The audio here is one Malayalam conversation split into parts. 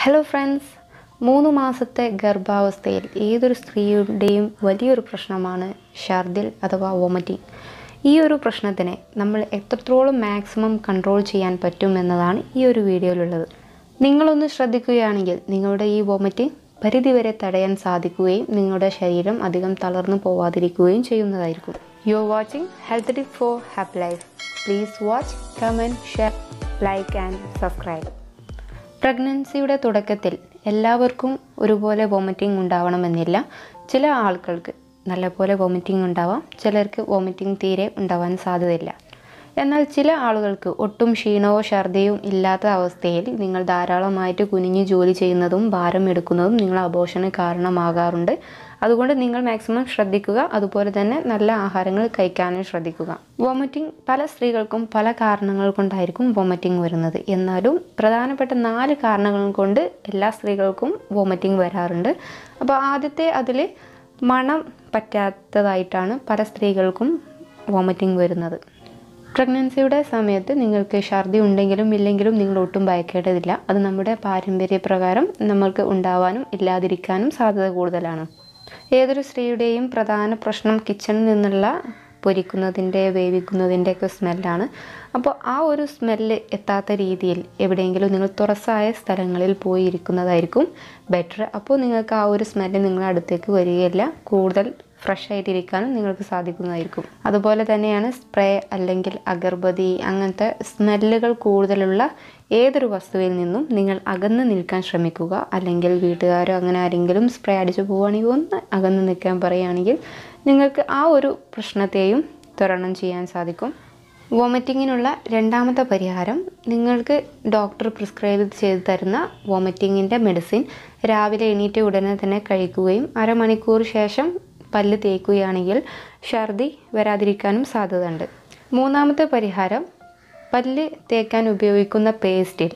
ഹലോ ഫ്രണ്ട്സ് മൂന്ന് മാസത്തെ ഗർഭാവസ്ഥയിൽ ഏതൊരു സ്ത്രീയുടെയും വലിയൊരു പ്രശ്നമാണ് ഛർദിൽ അഥവാ വോമിറ്റിംഗ് ഈ ഒരു പ്രശ്നത്തിനെ നമ്മൾ എത്രത്തോളം മാക്സിമം കൺട്രോൾ ചെയ്യാൻ പറ്റും എന്നതാണ് ഈ ഒരു വീഡിയോയിലുള്ളത് നിങ്ങളൊന്ന് ശ്രദ്ധിക്കുകയാണെങ്കിൽ നിങ്ങളുടെ ഈ വോമിറ്റിംഗ് പരിധിവരെ തടയാൻ സാധിക്കുകയും നിങ്ങളുടെ ശരീരം അധികം തളർന്നു പോവാതിരിക്കുകയും ചെയ്യുന്നതായിരിക്കും you are watching health tip for happy life please watch comment share like and subscribe പ്രഗ്നൻസിയുടെ തുടക്കത്തിൽ എല്ലാവർക്കും ഒരുപോലെ വോമിറ്റിംഗ് ഉണ്ടാവണമെന്നില്ല ചില ആളുകൾക്ക് നല്ലപോലെ വോമിറ്റിംഗ് ഉണ്ടാവാം ചിലർക്ക് വോമിറ്റിംഗ് തീരെ ഉണ്ടാവാൻ സാധ്യതയില്ല എന്നാൽ ചില ആളുകൾക്ക് ഒട്ടും ക്ഷീണവോ ഛർദിയും ഇല്ലാത്ത അവസ്ഥയിൽ നിങ്ങൾ ധാരാളമായിട്ട് കുനിഞ്ഞ് ജോലി ചെയ്യുന്നതും ഭാരം എടുക്കുന്നതും നിങ്ങൾ അബോഷന് കാരണമാകാറുണ്ട് അതുകൊണ്ട് നിങ്ങൾ മാക്സിമം ശ്രദ്ധിക്കുക അതുപോലെ തന്നെ നല്ല ആഹാരങ്ങൾ കഴിക്കാനും ശ്രദ്ധിക്കുക വോമിറ്റിംഗ് പല സ്ത്രീകൾക്കും പല കാരണങ്ങൾ കൊണ്ടായിരിക്കും വോമിറ്റിംഗ് വരുന്നത് എന്നാലും പ്രധാനപ്പെട്ട നാല് കാരണങ്ങൾ കൊണ്ട് എല്ലാ സ്ത്രീകൾക്കും വോമിറ്റിംഗ് വരാറുണ്ട് അപ്പോൾ ആദ്യത്തെ അതിൽ മണം പറ്റാത്തതായിട്ടാണ് പല സ്ത്രീകൾക്കും വോമിറ്റിംഗ് വരുന്നത് പ്രഗ്നൻസിയുടെ സമയത്ത് നിങ്ങൾക്ക് ഛർദി ഉണ്ടെങ്കിലും ഇല്ലെങ്കിലും നിങ്ങൾ ഒട്ടും ഭയക്കേണ്ടതില്ല അത് നമ്മുടെ പാരമ്പര്യപ്രകാരം നമ്മൾക്ക് ഉണ്ടാവാനും ഇല്ലാതിരിക്കാനും സാധ്യത കൂടുതലാണ് ഏതൊരു സ്ത്രീയുടെയും പ്രധാന പ്രശ്നം കിച്ചണിൽ നിന്നുള്ള പൊരിക്കുന്നതിൻ്റെ വേവിക്കുന്നതിൻ്റെ ഒക്കെ സ്മെല്ലാണ് അപ്പോൾ ആ ഒരു സ്മെല്ല് എത്താത്ത രീതിയിൽ എവിടെയെങ്കിലും നിങ്ങൾ തുറസായ സ്ഥലങ്ങളിൽ പോയി ഇരിക്കുന്നതായിരിക്കും ബെറ്റർ അപ്പോൾ നിങ്ങൾക്ക് ആ ഒരു സ്മെല്ല് നിങ്ങളുടെ അടുത്തേക്ക് വരികയില്ല കൂടുതൽ ഫ്രഷ് ആയിട്ടിരിക്കാനും നിങ്ങൾക്ക് സാധിക്കുന്നതായിരിക്കും അതുപോലെ തന്നെയാണ് സ്പ്രേ അല്ലെങ്കിൽ അഗർബതി അങ്ങനത്തെ സ്മെല്ലുകൾ കൂടുതലുള്ള ഏതൊരു വസ്തുവിൽ നിന്നും നിങ്ങൾ അകന്ന് നിൽക്കാൻ ശ്രമിക്കുക അല്ലെങ്കിൽ വീട്ടുകാരോ അങ്ങനെ ആരെങ്കിലും സ്പ്രേ അടിച്ചു പോവുകയാണെങ്കിൽ ഒന്ന് അകന്ന് നിൽക്കാൻ പറയുകയാണെങ്കിൽ നിങ്ങൾക്ക് ആ ഒരു പ്രശ്നത്തെയും തരണം ചെയ്യാൻ സാധിക്കും വോമിറ്റിങ്ങിനുള്ള രണ്ടാമത്തെ പരിഹാരം നിങ്ങൾക്ക് ഡോക്ടർ പ്രിസ്ക്രൈബ് ചെയ്ത് തരുന്ന വോമിറ്റിങ്ങിൻ്റെ മെഡിസിൻ രാവിലെ എണീറ്റ് ഉടനെ തന്നെ കഴിക്കുകയും അരമണിക്കൂർ ശേഷം പല്ല് തേക്കുകയാണെങ്കിൽ ഛർദി വരാതിരിക്കാനും സാധ്യതയുണ്ട് മൂന്നാമത്തെ പരിഹാരം പല്ല് തേക്കാൻ ഉപയോഗിക്കുന്ന പേസ്റ്റിൽ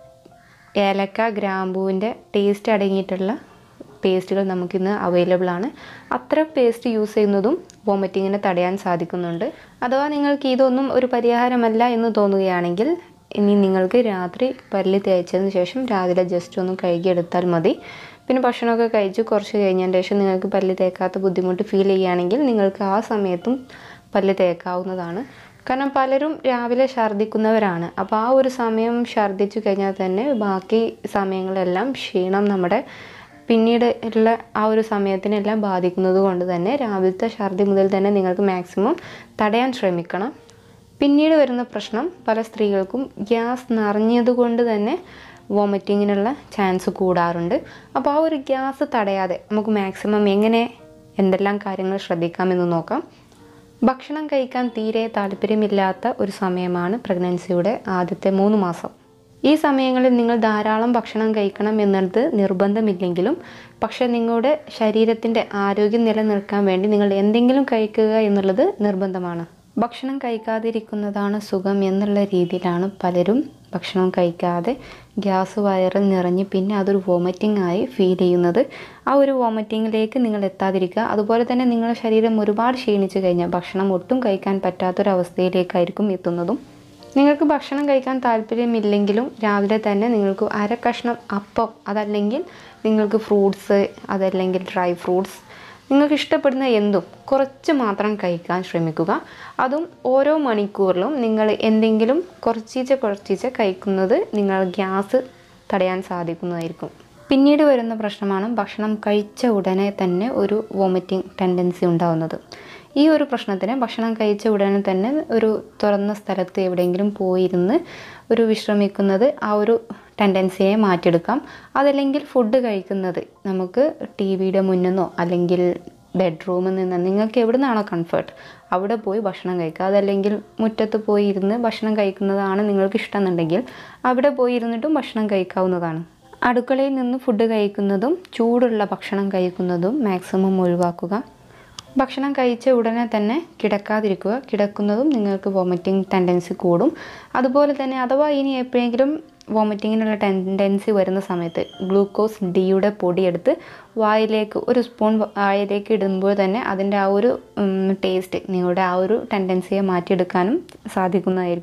ഏലക്ക ഗ്രാമ്പൂവിൻ്റെ ടേസ്റ്റ് അടങ്ങിയിട്ടുള്ള പേസ്റ്റുകൾ നമുക്കിന്ന് അവൈലബിൾ ആണ് അത്തരം പേസ്റ്റ് യൂസ് ചെയ്യുന്നതും വോമിറ്റിങ്ങിനെ തടയാൻ സാധിക്കുന്നുണ്ട് അഥവാ നിങ്ങൾക്ക് ഇതൊന്നും ഒരു പരിഹാരമല്ല എന്ന് തോന്നുകയാണെങ്കിൽ ഇനി നിങ്ങൾക്ക് രാത്രി പല്ല് തേച്ചതിന് ശേഷം രാവിലെ ജസ്റ്റ് ഒന്ന് കഴുകിയെടുത്താൽ മതി പിന്നെ ഭക്ഷണമൊക്കെ കഴിച്ച് കുറച്ച് കഴിഞ്ഞതിന് ശേഷം നിങ്ങൾക്ക് പല്ല് തേക്കാത്ത ബുദ്ധിമുട്ട് ഫീൽ ചെയ്യുകയാണെങ്കിൽ നിങ്ങൾക്ക് ആ സമയത്തും പല്ല് തേക്കാവുന്നതാണ് കാരണം പലരും രാവിലെ ഛർദ്ദിക്കുന്നവരാണ് അപ്പോൾ ആ ഒരു സമയം ഛർദ്ദിച്ചു കഴിഞ്ഞാൽ തന്നെ ബാക്കി സമയങ്ങളെല്ലാം ക്ഷീണം നമ്മുടെ പിന്നീട് ഉള്ള ആ ഒരു സമയത്തിനെല്ലാം ബാധിക്കുന്നത് കൊണ്ട് തന്നെ രാവിലത്തെ ഛർദി മുതൽ തന്നെ നിങ്ങൾക്ക് മാക്സിമം തടയാൻ ശ്രമിക്കണം പിന്നീട് വരുന്ന പ്രശ്നം പല സ്ത്രീകൾക്കും ഗ്യാസ് നിറഞ്ഞതുകൊണ്ട് തന്നെ വോമിറ്റിങ്ങിനുള്ള ചാൻസ് കൂടാറുണ്ട് അപ്പോൾ ആ ഒരു ഗ്യാസ് തടയാതെ നമുക്ക് മാക്സിമം എങ്ങനെ എന്തെല്ലാം കാര്യങ്ങൾ ശ്രദ്ധിക്കാമെന്ന് നോക്കാം ഭക്ഷണം കഴിക്കാൻ തീരെ താല്പര്യമില്ലാത്ത ഒരു സമയമാണ് പ്രഗ്നൻസിയുടെ ആദ്യത്തെ മൂന്ന് മാസം ഈ സമയങ്ങളിൽ നിങ്ങൾ ധാരാളം ഭക്ഷണം കഴിക്കണം എന്നത് നിർബന്ധമില്ലെങ്കിലും പക്ഷേ നിങ്ങളുടെ ശരീരത്തിൻ്റെ ആരോഗ്യം നിലനിൽക്കാൻ വേണ്ടി നിങ്ങൾ എന്തെങ്കിലും കഴിക്കുക എന്നുള്ളത് നിർബന്ധമാണ് ഭക്ഷണം കഴിക്കാതിരിക്കുന്നതാണ് സുഖം എന്നുള്ള രീതിയിലാണ് പലരും ഭക്ഷണം കഴിക്കാതെ ഗ്യാസ് വയറിൽ നിറഞ്ഞ് പിന്നെ അതൊരു വോമിറ്റിംഗ് ആയി ഫീൽ ചെയ്യുന്നത് ആ ഒരു വോമിറ്റിങ്ങിലേക്ക് നിങ്ങൾ എത്താതിരിക്കുക അതുപോലെ തന്നെ നിങ്ങളുടെ ശരീരം ഒരുപാട് ക്ഷീണിച്ചു കഴിഞ്ഞാൽ ഭക്ഷണം ഒട്ടും കഴിക്കാൻ പറ്റാത്തൊരവസ്ഥയിലേക്കായിരിക്കും എത്തുന്നതും നിങ്ങൾക്ക് ഭക്ഷണം കഴിക്കാൻ താല്പര്യമില്ലെങ്കിലും രാവിലെ തന്നെ നിങ്ങൾക്ക് അര കഷ്ണം അപ്പം അതല്ലെങ്കിൽ നിങ്ങൾക്ക് ഫ്രൂട്ട്സ് അതല്ലെങ്കിൽ ഡ്രൈ ഫ്രൂട്ട്സ് നിങ്ങൾക്ക് ഇഷ്ടപ്പെടുന്ന എന്തും കുറച്ച് മാത്രം കഴിക്കാൻ ശ്രമിക്കുക അതും ഓരോ മണിക്കൂറിലും നിങ്ങൾ എന്തെങ്കിലും കുറച്ചീച്ച കുറച്ചീച്ച കഴിക്കുന്നത് നിങ്ങൾ ഗ്യാസ് തടയാൻ സാധിക്കുന്നതായിരിക്കും പിന്നീട് വരുന്ന പ്രശ്നമാണ് ഭക്ഷണം കഴിച്ച ഉടനെ തന്നെ ഒരു വോമിറ്റിംഗ് ടെൻഡൻസി ഉണ്ടാവുന്നത് ഈ ഒരു പ്രശ്നത്തിന് ഭക്ഷണം കഴിച്ച ഉടനെ തന്നെ ഒരു തുറന്ന സ്ഥലത്ത് എവിടെയെങ്കിലും പോയിരുന്ന് ഒരു വിശ്രമിക്കുന്നത് ആ ഒരു ടെൻഡൻസിയെ മാറ്റിയെടുക്കാം അതല്ലെങ്കിൽ ഫുഡ് കഴിക്കുന്നത് നമുക്ക് ടി വിയുടെ മുന്നിന്നോ അല്ലെങ്കിൽ ബെഡ്റൂമിൽ നിന്ന് നിങ്ങൾക്ക് എവിടെ നിന്നാണോ കംഫർട്ട് അവിടെ പോയി ഭക്ഷണം കഴിക്കുക അതല്ലെങ്കിൽ മുറ്റത്ത് പോയി ഇരുന്ന് ഭക്ഷണം കഴിക്കുന്നതാണ് നിങ്ങൾക്ക് ഇഷ്ടമെന്നുണ്ടെങ്കിൽ അവിടെ പോയി ഇരുന്നിട്ടും ഭക്ഷണം കഴിക്കാവുന്നതാണ് അടുക്കളയിൽ നിന്ന് ഫുഡ് കഴിക്കുന്നതും ചൂടുള്ള ഭക്ഷണം കഴിക്കുന്നതും മാക്സിമം ഒഴിവാക്കുക ഭക്ഷണം കഴിച്ച ഉടനെ തന്നെ കിടക്കാതിരിക്കുക കിടക്കുന്നതും നിങ്ങൾക്ക് വോമിറ്റിംഗ് ടെൻഡൻസി കൂടും അതുപോലെ തന്നെ അഥവാ ഇനി എപ്പോഴെങ്കിലും വോമിറ്റിങ്ങിനുള്ള ടെൻഡൻസി വരുന്ന സമയത്ത് ഗ്ലൂക്കോസ് ഡിയുടെ പൊടിയെടുത്ത് വായിലേക്ക് ഒരു സ്പൂൺ വായിലേക്ക് ഇടുമ്പോൾ തന്നെ അതിൻ്റെ ആ ഒരു ടേസ്റ്റ് നിങ്ങളുടെ ആ ഒരു ടെൻഡൻസിയെ മാറ്റിയെടുക്കാനും സാധിക്കുന്നതായിരിക്കും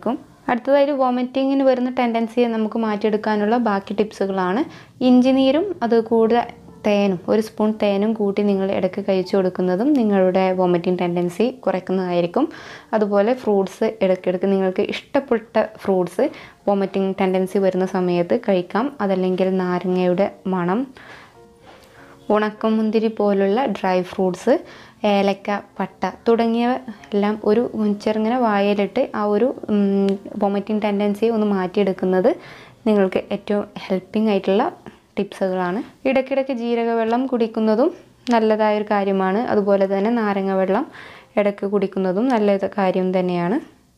അടുത്തതായിട്ട് വോമിറ്റിങ്ങിന് വരുന്ന ടെൻഡൻസിയെ നമുക്ക് മാറ്റിയെടുക്കാനുള്ള ബാക്കി ടിപ്സുകളാണ് ഇഞ്ചിനീരും അത് കൂടുതൽ തേനും ഒരു സ്പൂൺ തേനും കൂട്ടി നിങ്ങൾ ഇടയ്ക്ക് കഴിച്ചു കൊടുക്കുന്നതും നിങ്ങളുടെ വോമിറ്റിംഗ് ടെൻഡൻസി കുറയ്ക്കുന്നതായിരിക്കും അതുപോലെ ഫ്രൂട്ട്സ് ഇടയ്ക്കിടയ്ക്ക് നിങ്ങൾക്ക് ഇഷ്ടപ്പെട്ട ഫ്രൂട്ട്സ് വോമിറ്റിംഗ് ടെൻഡൻസി വരുന്ന സമയത്ത് കഴിക്കാം അതല്ലെങ്കിൽ നാരങ്ങയുടെ മണം ഉണക്കമുന്തിരി പോലുള്ള ഡ്രൈ ഫ്രൂട്ട്സ് ഏലക്ക പട്ട തുടങ്ങിയവ എല്ലാം ഒരു ചെറുങ്ങനെ വായലിട്ട് ആ ഒരു വൊമിറ്റിംഗ് ടെൻഡൻസി ഒന്ന് മാറ്റിയെടുക്കുന്നത് നിങ്ങൾക്ക് ഏറ്റവും ഹെൽപ്പിംഗ് ആയിട്ടുള്ള ടിപ്സുകളാണ് ഇടയ്ക്കിടയ്ക്ക് ജീരക വെള്ളം കുടിക്കുന്നതും നല്ലതായൊരു കാര്യമാണ് അതുപോലെ തന്നെ നാരങ്ങ വെള്ളം ഇടയ്ക്ക് കുടിക്കുന്നതും നല്ല കാര്യം തന്നെയാണ്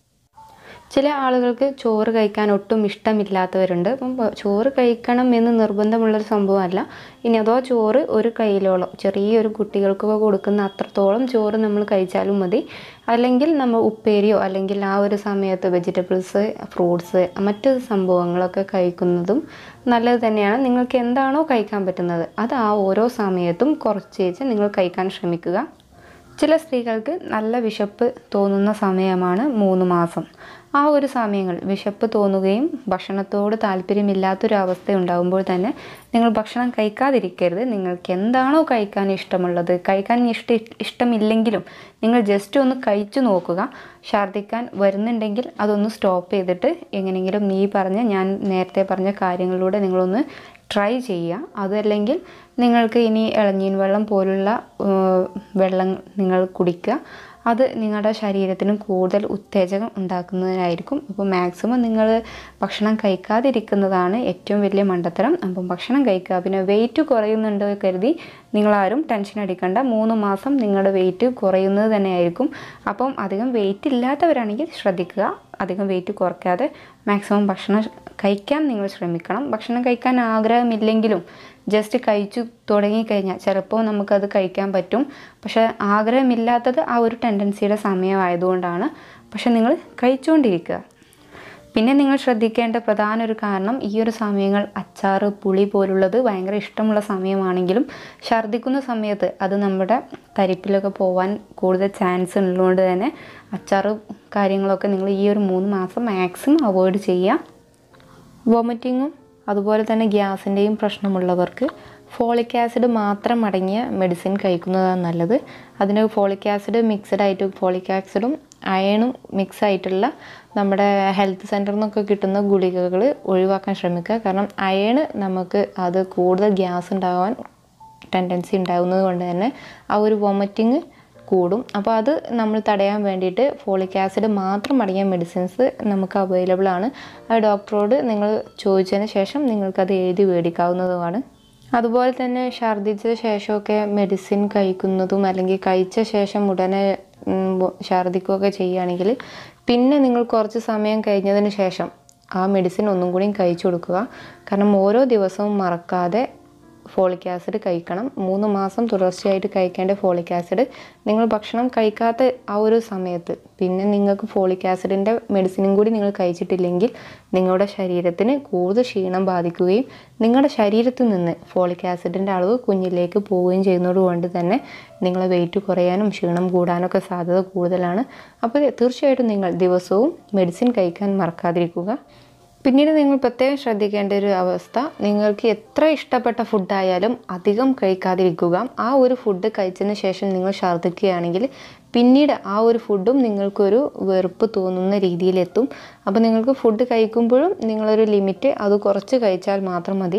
ചില ആളുകൾക്ക് ചോറ് കഴിക്കാൻ ഒട്ടും ഇഷ്ടമില്ലാത്തവരുണ്ട് അപ്പം പ- ചോറ് കഴിക്കണം എന്ന് നിർബന്ധമുള്ളൊരു സംഭവമല്ല ഇനി അതോ ചോറ് ഒരു കയ്യിലോളം ചെറിയൊരു കുട്ടികൾക്കൊക്കെ കൊടുക്കുന്ന അത്രത്തോളം ചോറ് നമ്മൾ കഴിച്ചാലും മതി അല്ലെങ്കിൽ നമ്മൾ ഉപ്പേരിയോ അല്ലെങ്കിൽ ആ ഒരു സമയത്ത് വെജിറ്റബിൾസ് ഫ്രൂട്ട്സ് മറ്റ് സംഭവങ്ങളൊക്കെ കഴിക്കുന്നതും നല്ലത് തന്നെയാണ് നിങ്ങൾക്ക് എന്താണോ കഴിക്കാൻ പറ്റുന്നത് അത് ആ ഓരോ സമയത്തും കുറച്ച് വെച്ച് നിങ്ങൾ കഴിക്കാൻ ശ്രമിക്കുക ചില സ്ത്രീകൾക്ക് നല്ല വിശപ്പ് തോന്നുന്ന സമയമാണ് മൂന്ന് മാസം ആ ഒരു സമയങ്ങൾ വിശപ്പ് തോന്നുകയും ഭക്ഷണത്തോട് താല്പര്യമില്ലാത്തൊരു അവസ്ഥ ഉണ്ടാകുമ്പോൾ തന്നെ നിങ്ങൾ ഭക്ഷണം കഴിക്കാതിരിക്കരുത് നിങ്ങൾക്ക് എന്താണോ കഴിക്കാൻ ഇഷ്ടമുള്ളത് കഴിക്കാൻ ഇഷ്ട ഇഷ്ടമില്ലെങ്കിലും നിങ്ങൾ ജസ്റ്റ് ഒന്ന് കഴിച്ചു നോക്കുക ഛർദ്ദിക്കാൻ വരുന്നുണ്ടെങ്കിൽ അതൊന്ന് സ്റ്റോപ്പ് ചെയ്തിട്ട് എങ്ങനെയെങ്കിലും നീ പറഞ്ഞ ഞാൻ നേരത്തെ പറഞ്ഞ കാര്യങ്ങളിലൂടെ നിങ്ങളൊന്ന് ട്രൈ ചെയ്യുക അതല്ലെങ്കിൽ നിങ്ങൾക്ക് ഇനി ഇളനീൻ വെള്ളം പോലുള്ള ഏഹ്, വെള്ളം നിങ്ങൾ കുടിക്കുക അത് നിങ്ങളുടെ ശരീരത്തിന് കൂടുതൽ ഉത്തേജകം ഉണ്ടാക്കുന്നതിനായിരിക്കും അപ്പോൾ മാക്സിമം നിങ്ങൾ ഭക്ഷണം കഴിക്കാതിരിക്കുന്നതാണ് ഏറ്റവും വലിയ മണ്ടത്തരം അപ്പം ഭക്ഷണം കഴിക്കുക പിന്നെ വെയിറ്റ് കുറയുന്നുണ്ടോ കരുതി നിങ്ങളാരും ടെൻഷൻ അടിക്കണ്ട മൂന്ന് മാസം നിങ്ങളുടെ വെയിറ്റ് കുറയുന്നത് തന്നെയായിരിക്കും അപ്പം അധികം വെയിറ്റ് ഇല്ലാത്തവരാണെങ്കിൽ ശ്രദ്ധിക്കുക അധികം വെയിറ്റ് കുറയ്ക്കാതെ മാക്സിമം ഭക്ഷണം കഴിക്കാൻ നിങ്ങൾ ശ്രമിക്കണം ഭക്ഷണം കഴിക്കാൻ ആഗ്രഹമില്ലെങ്കിലും ജസ്റ്റ് കഴിച്ചു തുടങ്ങിക്കഴിഞ്ഞാൽ ചിലപ്പോൾ നമുക്കത് കഴിക്കാൻ പറ്റും പക്ഷേ ആഗ്രഹമില്ലാത്തത് ആ ഒരു ടെൻഡൻസിയുടെ സമയമായതുകൊണ്ടാണ് പക്ഷെ നിങ്ങൾ കഴിച്ചുകൊണ്ടിരിക്കുക പിന്നെ നിങ്ങൾ ശ്രദ്ധിക്കേണ്ട പ്രധാന ഒരു കാരണം ഈ ഒരു സമയങ്ങൾ അച്ചാറ് പുളി പോലുള്ളത് ഭയങ്കര ഇഷ്ടമുള്ള സമയമാണെങ്കിലും ഛർദ്ദിക്കുന്ന സമയത്ത് അത് നമ്മുടെ തരിപ്പിലൊക്കെ പോവാൻ കൂടുതൽ ചാൻസ് ഉള്ളതുകൊണ്ട് തന്നെ അച്ചാറ് കാര്യങ്ങളൊക്കെ നിങ്ങൾ ഈ ഒരു മൂന്ന് മാസം മാക്സിമം അവോയ്ഡ് ചെയ്യുക വോമിറ്റിങ്ങും അതുപോലെ തന്നെ ഗ്യാസിൻ്റെയും പ്രശ്നമുള്ളവർക്ക് ഫോളിക് ആസിഡ് മാത്രം അടങ്ങിയ മെഡിസിൻ കഴിക്കുന്നതാണ് നല്ലത് അതിന് ഫോളിക് ആസിഡ് മിക്സഡ് ആയിട്ട് ഫോളിക് ആസിഡും അയണും മിക്സ് ആയിട്ടുള്ള നമ്മുടെ ഹെൽത്ത് സെൻറ്ററിൽ നിന്നൊക്കെ കിട്ടുന്ന ഗുളികകൾ ഒഴിവാക്കാൻ ശ്രമിക്കുക കാരണം അയണ് നമുക്ക് അത് കൂടുതൽ ഗ്യാസ് ഉണ്ടാവാൻ ടെൻഡൻസി ഉണ്ടാകുന്നത് കൊണ്ട് തന്നെ ആ ഒരു വൊമിറ്റിങ് കൂടും അപ്പോൾ അത് നമ്മൾ തടയാൻ വേണ്ടിയിട്ട് ഫോളിക് ആസിഡ് മാത്രം അടങ്ങിയ മെഡിസിൻസ് നമുക്ക് അവൈലബിൾ ആണ് അത് ഡോക്ടറോട് നിങ്ങൾ ചോദിച്ചതിന് ശേഷം നിങ്ങൾക്കത് എഴുതി മേടിക്കാവുന്നതുമാണ് അതുപോലെ തന്നെ ഛർദ്ദിച്ച ശേഷമൊക്കെ മെഡിസിൻ കഴിക്കുന്നതും അല്ലെങ്കിൽ കഴിച്ച ശേഷം ഉടനെ ഉം, ബോ- ഛർദ്ദിക്കുകയൊക്കെ ചെയ്യുകയാണെങ്കിൽ പിന്നെ നിങ്ങൾ കുറച്ച് സമയം കഴിഞ്ഞതിന് ശേഷം ആ മെഡിസിൻ ഒന്നും കൂടിയും കഴിച്ചു കൊടുക്കുക കാരണം ഓരോ ദിവസവും മറക്കാതെ ഫോളിക് ആസിഡ് കഴിക്കണം മൂന്ന് മാസം തുടർച്ചയായിട്ട് കഴിക്കേണ്ട ഫോളിക് ആസിഡ് നിങ്ങൾ ഭക്ഷണം കഴിക്കാത്ത ആ ഒരു സമയത്ത് പിന്നെ നിങ്ങൾക്ക് ഫോളിക് ആസിഡിൻ്റെ മെഡിസിനും കൂടി നിങ്ങൾ കഴിച്ചിട്ടില്ലെങ്കിൽ നിങ്ങളുടെ ശരീരത്തിന് കൂടുതൽ ക്ഷീണം ബാധിക്കുകയും നിങ്ങളുടെ ശരീരത്തിൽ നിന്ന് ഫോളിക് ആസിഡിൻ്റെ അളവ് കുഞ്ഞിലേക്ക് പോവുകയും ചെയ്യുന്നത് കൊണ്ട് തന്നെ നിങ്ങളെ വെയിറ്റ് കുറയാനും ക്ഷീണം കൂടാനൊക്കെ സാധ്യത കൂടുതലാണ് അപ്പോൾ തീർച്ചയായിട്ടും നിങ്ങൾ ദിവസവും മെഡിസിൻ കഴിക്കാൻ മറക്കാതിരിക്കുക പിന്നീട് നിങ്ങൾ പ്രത്യേകം ശ്രദ്ധിക്കേണ്ട ഒരു അവസ്ഥ നിങ്ങൾക്ക് എത്ര ഇഷ്ടപ്പെട്ട ഫുഡായാലും അധികം കഴിക്കാതിരിക്കുക ആ ഒരു ഫുഡ് കഴിച്ചതിന് ശേഷം നിങ്ങൾ ഛർദ്ദിക്കുകയാണെങ്കിൽ പിന്നീട് ആ ഒരു ഫുഡും നിങ്ങൾക്കൊരു വെറുപ്പ് തോന്നുന്ന രീതിയിലെത്തും അപ്പോൾ നിങ്ങൾക്ക് ഫുഡ് കഴിക്കുമ്പോഴും നിങ്ങളൊരു ലിമിറ്റ് അത് കുറച്ച് കഴിച്ചാൽ മാത്രം മതി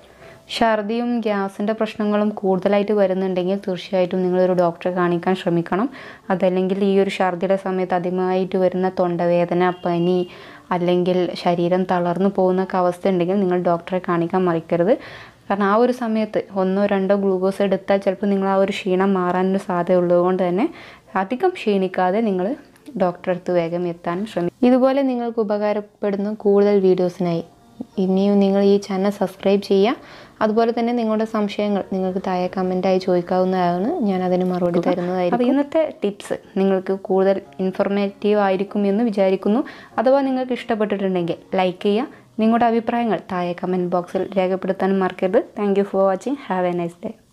ഛർദിയും ഗ്യാസിൻ്റെ പ്രശ്നങ്ങളും കൂടുതലായിട്ട് വരുന്നുണ്ടെങ്കിൽ തീർച്ചയായിട്ടും നിങ്ങളൊരു ഡോക്ടറെ കാണിക്കാൻ ശ്രമിക്കണം അതല്ലെങ്കിൽ ഈ ഒരു ഛർദിയുടെ സമയത്ത് അധികമായിട്ട് വരുന്ന തൊണ്ടവേദന പനി അല്ലെങ്കിൽ ശരീരം തളർന്നു പോകുന്നൊക്കെ അവസ്ഥ ഉണ്ടെങ്കിൽ നിങ്ങൾ ഡോക്ടറെ കാണിക്കാൻ മറിക്കരുത് കാരണം ആ ഒരു സമയത്ത് ഒന്നോ രണ്ടോ ഗ്ലൂക്കോസ് എടുത്താൽ ചിലപ്പോൾ നിങ്ങൾ ആ ഒരു ക്ഷീണം മാറാനൊരു സാധ്യത ഉള്ളതുകൊണ്ട് തന്നെ അധികം ക്ഷീണിക്കാതെ നിങ്ങൾ ഡോക്ടറെ അടുത്ത് വേഗം എത്താൻ ശ്രമിക്കും ഇതുപോലെ നിങ്ങൾക്ക് ഉപകാരപ്പെടുന്ന കൂടുതൽ വീഡിയോസിനായി ഇനിയും നിങ്ങൾ ഈ ചാനൽ സബ്സ്ക്രൈബ് ചെയ്യുക അതുപോലെ തന്നെ നിങ്ങളുടെ സംശയങ്ങൾ നിങ്ങൾക്ക് താഴെ കമൻറ്റായി ചോദിക്കാവുന്നതാണ് ഞാൻ അതിന് മറുപടി തരുന്നതായിരിക്കും അപ്പോൾ ഇന്നത്തെ ടിപ്സ് നിങ്ങൾക്ക് കൂടുതൽ ഇൻഫോർമേറ്റീവ് ആയിരിക്കും എന്ന് വിചാരിക്കുന്നു അഥവാ നിങ്ങൾക്ക് ഇഷ്ടപ്പെട്ടിട്ടുണ്ടെങ്കിൽ ലൈക്ക് ചെയ്യുക നിങ്ങളുടെ അഭിപ്രായങ്ങൾ താഴെ കമൻറ്റ് ബോക്സിൽ രേഖപ്പെടുത്താനും മറക്കരുത് thank you for watching have a nice day